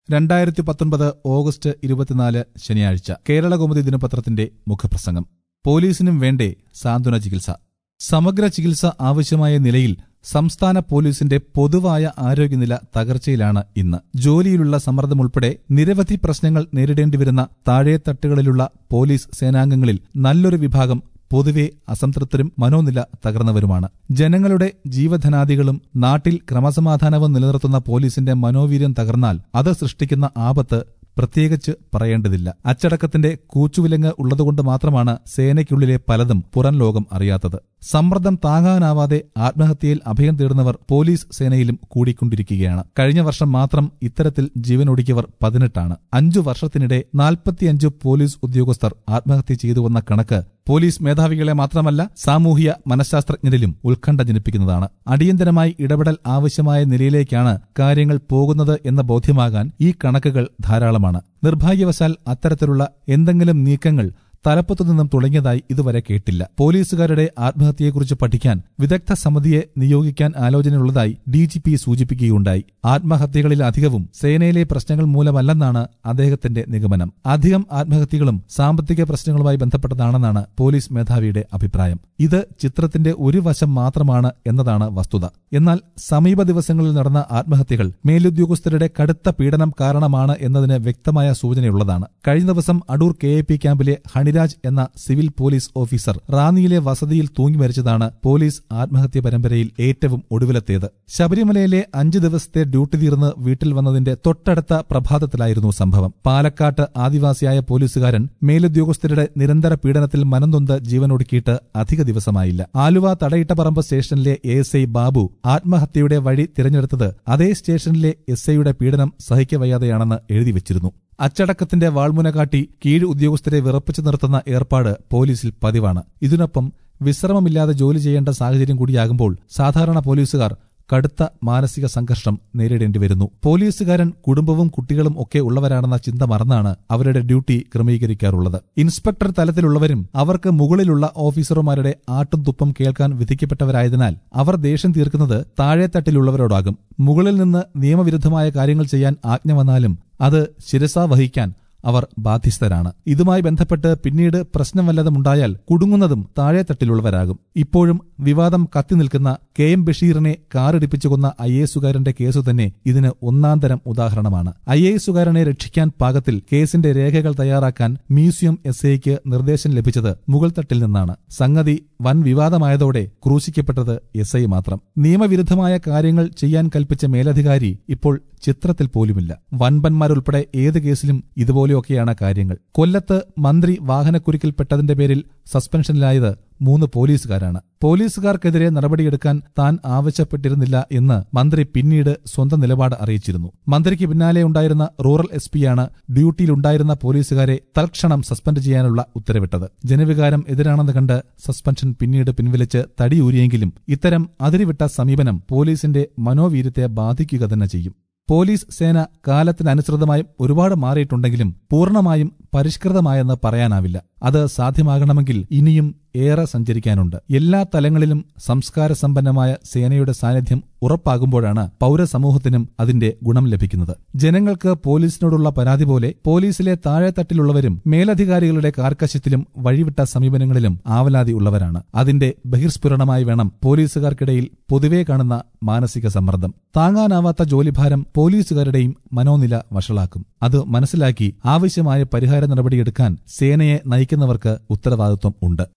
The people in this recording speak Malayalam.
രണ്ടായിരത്തി പത്തൊൻപത് ഓഗസ്റ്റ് ഇരുപത്തിനാല് ശനിയാഴ്ച കേരളകൗമുദി ദിനപത്രത്തിന്റെ മുഖപ്രസംഗം പോലീസിനും വേണ്ടേ സാന്ത്വന ചികിത്സ സമഗ്ര ചികിത്സ ആവശ്യമായ നിലയിൽ സംസ്ഥാന പോലീസിന്റെ പൊതുവായ ആരോഗ്യനില തകർച്ചയിലാണ് ഇന്ന് ജോലിയിലുള്ള സമ്മർദ്ദമുൾപ്പെടെ നിരവധി പ്രശ്നങ്ങൾ നേരിടേണ്ടിവരുന്ന താഴെത്തട്ടുകളിലുള്ള പോലീസ് സേനാംഗങ്ങളിൽ നല്ലൊരു വിഭാഗം പൊതുവെ അസംതൃപ്തരും മനോനില തകർന്നവരുമാണ് ജനങ്ങളുടെ ജീവധനാദികളും നാട്ടിൽ ക്രമസമാധാനവും നിലനിർത്തുന്ന പോലീസിന്റെ മനോവീര്യം തകർന്നാൽ അത് സൃഷ്ടിക്കുന്ന ആപത്ത് പ്രത്യേകിച്ച് പറയേണ്ടതില്ല അച്ചടക്കത്തിന്റെ കൂച്ചുവിലങ്ങ് ഉള്ളതുകൊണ്ട് മാത്രമാണ് സേനയ്ക്കുള്ളിലെ പലതും പുറം ലോകം അറിയാത്തത് സമ്മർദ്ദം താങ്ങാനാവാതെ ആത്മഹത്യയിൽ അഭയം തേടുന്നവർ പോലീസ് സേനയിലും കൂടിക്കൊണ്ടിരിക്കുകയാണ് കഴിഞ്ഞ വർഷം മാത്രം ഇത്തരത്തിൽ ജീവനൊടുക്കിയവർ പതിനെട്ടാണ് അഞ്ചു വർഷത്തിനിടെ നാൽപ്പത്തിയഞ്ച് പോലീസ് ഉദ്യോഗസ്ഥർ ആത്മഹത്യ ചെയ്തുവെന്ന കണക്ക് പോലീസ് മേധാവികളെ മാത്രമല്ല സാമൂഹ്യ മനഃശാസ്ത്രജ്ഞരിലും ഉത്കണ്ഠ ജനിപ്പിക്കുന്നതാണ് അടിയന്തരമായി ഇടപെടൽ ആവശ്യമായ നിലയിലേക്കാണ് കാര്യങ്ങൾ പോകുന്നത് എന്ന ബോധ്യമാകാൻ ഈ കണക്കുകൾ ധാരാളമാണ് നിർഭാഗ്യവശാൽ അത്തരത്തിലുള്ള എന്തെങ്കിലും നീക്കങ്ങൾ തലപ്പത്തു നിന്നും തുടങ്ങിയതായി ഇതുവരെ കേട്ടില്ല പോലീസുകാരുടെ ആത്മഹത്യയെക്കുറിച്ച് പഠിക്കാൻ വിദഗ്ധ സമിതിയെ നിയോഗിക്കാൻ ആലോചനയുള്ളതായി ഡി ജി പി സൂചിപ്പിക്കുകയുണ്ടായി ആത്മഹത്യകളിൽ അധികവും സേനയിലെ പ്രശ്നങ്ങൾ മൂലമല്ലെന്നാണ് അദ്ദേഹത്തിന്റെ നിഗമനം അധികം ആത്മഹത്യകളും സാമ്പത്തിക പ്രശ്നങ്ങളുമായി ബന്ധപ്പെട്ടതാണെന്നാണ് പോലീസ് മേധാവിയുടെ അഭിപ്രായം ഇത് ചിത്രത്തിന്റെ ഒരു വശം മാത്രമാണ് എന്നതാണ് വസ്തുത എന്നാൽ സമീപ ദിവസങ്ങളിൽ നടന്ന ആത്മഹത്യകൾ മേലുദ്യോഗസ്ഥരുടെ കടുത്ത പീഡനം കാരണമാണ് എന്നതിന് വ്യക്തമായ സൂചനയുള്ളതാണ് കഴിഞ്ഞ ദിവസം അടൂർ കെ എ പി ക്യാമ്പിലെ ഹണിരാജ് എന്ന സിവിൽ പോലീസ് ഓഫീസർ റാന്നിയിലെ വസതിയിൽ തൂങ്ങി മരിച്ചതാണ് പോലീസ് ആത്മഹത്യ പരമ്പരയിൽ ഏറ്റവും ഒടുവിലത്തേത് ശബരിമലയിലെ അഞ്ച് ദിവസത്തെ ഡ്യൂട്ടി തീർന്ന് വീട്ടിൽ വന്നതിന്റെ തൊട്ടടുത്ത പ്രഭാതത്തിലായിരുന്നു സംഭവം പാലക്കാട്ട് ആദിവാസിയായ പോലീസുകാരൻ മേലുദ്യോഗസ്ഥരുടെ നിരന്തര പീഡനത്തിൽ മനംനൊന്ത് ജീവനൊടുക്കിയിട്ട് അധിക ദിവസമായില്ല ആലുവ തടയിട്ടപറമ്പ് സ്റ്റേഷനിലെ എ എസ് ഐ ബാബു ആത്മഹത്യയുടെ വഴി തിരഞ്ഞെടുത്തത് അതേ സ്റ്റേഷനിലെ എസ് ഐയുടെ പീഡനം സഹിക്കവയ്യാതെയാണെന്ന് എഴുതി വെച്ചിരുന്നു അച്ചടക്കത്തിന്റെ വാൾമുന കാട്ടി കീഴ് ഉദ്യോഗസ്ഥരെ വിറപ്പിച്ചു നിർത്തുന്ന ഏർപ്പാട് പോലീസിൽ പതിവാണ് ഇതിനൊപ്പം വിശ്രമമില്ലാതെ ജോലി ചെയ്യേണ്ട സാഹചര്യം കൂടിയാകുമ്പോൾ സാധാരണ പോലീസുകാർ കടുത്ത മാനസിക സംഘർഷം നേരിടേണ്ടി വരുന്നു പോലീസുകാരൻ കുടുംബവും കുട്ടികളും ഒക്കെ ഉള്ളവരാണെന്ന ചിന്ത മറന്നാണ് അവരുടെ ഡ്യൂട്ടി ക്രമീകരിക്കാറുള്ളത് ഇൻസ്പെക്ടർ തലത്തിലുള്ളവരും അവർക്ക് മുകളിലുള്ള ഓഫീസർമാരുടെ ആട്ടും തുപ്പും കേൾക്കാൻ വിധിക്കപ്പെട്ടവരായതിനാൽ അവർ ദേഷ്യം തീർക്കുന്നത് താഴെത്തട്ടിലുള്ളവരോടാകും മുകളിൽ നിന്ന് നിയമവിരുദ്ധമായ കാര്യങ്ങൾ ചെയ്യാൻ ആജ്ഞ വന്നാലും അത് ശിരസാ വഹിക്കാൻ അവർ ബാധ്യസ്ഥരാണ് ഇതുമായി ബന്ധപ്പെട്ട് പിന്നീട് പ്രശ്നം വല്ലതുമുണ്ടായാൽ കുടുങ്ങുന്നതും താഴെത്തട്ടിലുള്ളവരാകും ഇപ്പോഴും വിവാദം കത്തി നിൽക്കുന്ന കെ എം ബഷീറിനെ കാറിടിപ്പിച്ചു കൊന്ന ഐ എസുകാരന്റെ കേസ് തന്നെ ഇതിന് ഒന്നാന്തരം ഉദാഹരണമാണ് ഐ എസുകാരനെ രക്ഷിക്കാൻ പാകത്തിൽ കേസിന്റെ രേഖകൾ തയ്യാറാക്കാൻ മ്യൂസിയം എസ് ഐക്ക് നിർദ്ദേശം ലഭിച്ചത് മുകൾ തട്ടിൽ നിന്നാണ് സംഗതി വൻ വിവാദമായതോടെ ക്രൂശിക്കപ്പെട്ടത് എസ് ഐ മാത്രം നിയമവിരുദ്ധമായ കാര്യങ്ങൾ ചെയ്യാൻ കൽപ്പിച്ച മേലധികാരി ഇപ്പോൾ ചിത്രത്തിൽ പോലുമില്ല വൻപന്മാരുൾപ്പെടെ ഏത് കേസിലും ഇതുപോലെയൊക്കെയാണ് കാര്യങ്ങൾ കൊല്ലത്ത് മന്ത്രി വാഹനക്കുരുക്കിൽപ്പെട്ടതിന്റെ പേരിൽ സസ്പെൻഷനിലായത് മൂന്ന് പോലീസുകാരാണ് പോലീസുകാർക്കെതിരെ നടപടിയെടുക്കാൻ താൻ ആവശ്യപ്പെട്ടിരുന്നില്ല എന്ന് മന്ത്രി പിന്നീട് സ്വന്തം നിലപാട് അറിയിച്ചിരുന്നു മന്ത്രിക്ക് പിന്നാലെ ഉണ്ടായിരുന്ന റൂറൽ എസ് പിയാണ് ഡ്യൂട്ടിയിലുണ്ടായിരുന്ന പോലീസുകാരെ തൽക്ഷണം സസ്പെൻഡ് ചെയ്യാനുള്ള ഉത്തരവിട്ടത് ജനവികാരം എതിരാണെന്ന് കണ്ട് സസ്പെൻഷൻ പിന്നീട് പിൻവലിച്ച് തടിയൂരിയെങ്കിലും ഇത്തരം അതിരിവിട്ട സമീപനം പോലീസിന്റെ മനോവീര്യത്തെ ബാധിക്കുക തന്നെ ചെയ്യും പോലീസ് സേന കാലത്തിനനുസൃതമായും ഒരുപാട് മാറിയിട്ടുണ്ടെങ്കിലും പൂർണ്ണമായും പരിഷ്കൃതമായെന്ന് പറയാനാവില്ല അത് സാധ്യമാകണമെങ്കിൽ ഇനിയും ഏറെ സഞ്ചരിക്കാനുണ്ട് എല്ലാ തലങ്ങളിലും സംസ്കാര സമ്പന്നമായ സേനയുടെ സാന്നിധ്യം ഉറപ്പാകുമ്പോഴാണ് പൗരസമൂഹത്തിനും അതിന്റെ ഗുണം ലഭിക്കുന്നത് ജനങ്ങൾക്ക് പോലീസിനോടുള്ള പരാതി പോലെ പോലീസിലെ താഴെത്തട്ടിലുള്ളവരും മേലധികാരികളുടെ കാർക്കശ്യത്തിലും വഴിവിട്ട സമീപനങ്ങളിലും ആവലാതി ഉള്ളവരാണ് അതിന്റെ ബഹിർസ്ഫുരണമായി വേണം പോലീസുകാർക്കിടയിൽ പൊതുവെ കാണുന്ന മാനസിക സമ്മർദ്ദം താങ്ങാനാവാത്ത ജോലിഭാരം പോലീസുകാരുടെയും മനോനില വഷളാക്കും അത് മനസ്സിലാക്കി ആവശ്യമായ പരിഹാര നടപടിയെടുക്കാൻ സേനയെ നയിക്കുന്നവർക്ക് ഉത്തരവാദിത്വം ഉണ്ട്